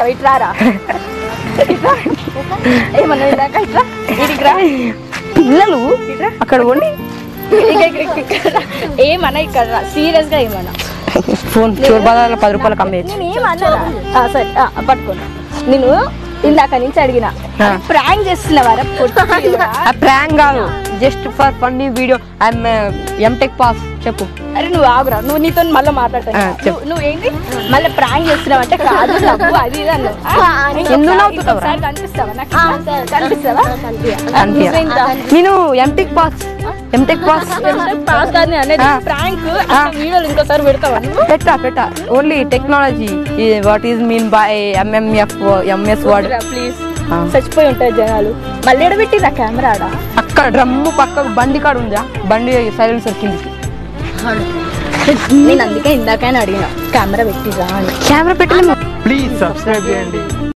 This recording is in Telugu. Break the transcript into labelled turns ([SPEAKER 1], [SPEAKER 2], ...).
[SPEAKER 1] ఇట్లారా ఇట్రా. ఏమన్నా ఇందాక ఇట్లా ఇడికి రా
[SPEAKER 2] పిల్లలు అక్కడ ఉండి
[SPEAKER 1] ఇక ఇక ఇక ఇక్కడ ఏమన్నా ఇక్కడ సీరియస్ గా ఏమన్నా
[SPEAKER 2] ఫోన్ చోర్ బజార్లో పది రూపాయలకు అమ్మేయచ్చు
[SPEAKER 1] నేను ఏమన్నా ఆ, సరే ఆ, పట్టుకోండి నేను ఇందాక నుంచి అడిగిన
[SPEAKER 2] ఆ.
[SPEAKER 1] ప్రాంక్ చేస్తున్నవారా పొట్టిగా?
[SPEAKER 2] ఆ ప్రాంక్ కాదు just for funny video I'm MTech pass చెప్పు
[SPEAKER 1] అరే నువ్వు ఆగురా నువ్వు నీతో మళ్ళీ మాట్లాడతాను
[SPEAKER 2] ఆ, చెప్పు.
[SPEAKER 1] నువ్వు- నువ్వేంటి మళ్ళీ ప్రాంక్ చేస్తున్నావు అంటే కాదు నవ్వు అది ఇది అన్నావు ఆ, ఇంకొకసారి-
[SPEAKER 2] ఎందుకు నవ్వుతున్నావురా?
[SPEAKER 1] ఇంకొకసారి కనిపిస్తావా నాకు కనిపిస్తావా
[SPEAKER 2] అంతే
[SPEAKER 1] నువ్వేంటా?
[SPEAKER 2] నేను MTech pass MTech pass
[SPEAKER 1] pass కాదు నేను అనేది
[SPEAKER 2] ఆ.
[SPEAKER 1] ప్రాంక్
[SPEAKER 2] ఆ.
[SPEAKER 1] వీడియోలు ఇంకోసారి పెడతావా నువ్వు
[SPEAKER 2] పెట్టా పెట్టా only technology what is mean by MMF MS word
[SPEAKER 1] please
[SPEAKER 2] ఆ.
[SPEAKER 1] చచ్చిపోయి ఉంటాయి జనాలు మళ్ళీ ఎడబెట్టింది ఆ కెమెరా ఆడ
[SPEAKER 2] అక్కడ డ్రమ్ము పక్క బండి కాడ ఉందా బండి సైలెన్సర్ కిందికి
[SPEAKER 1] నేను అందుకే ఇందాకైనా అడిగిన కెమెరా పెట్టిరా అని
[SPEAKER 2] కెమెరా పెట్టలేము
[SPEAKER 3] ప్లీజ్ సబ్స్క్రైబ్ చేయండి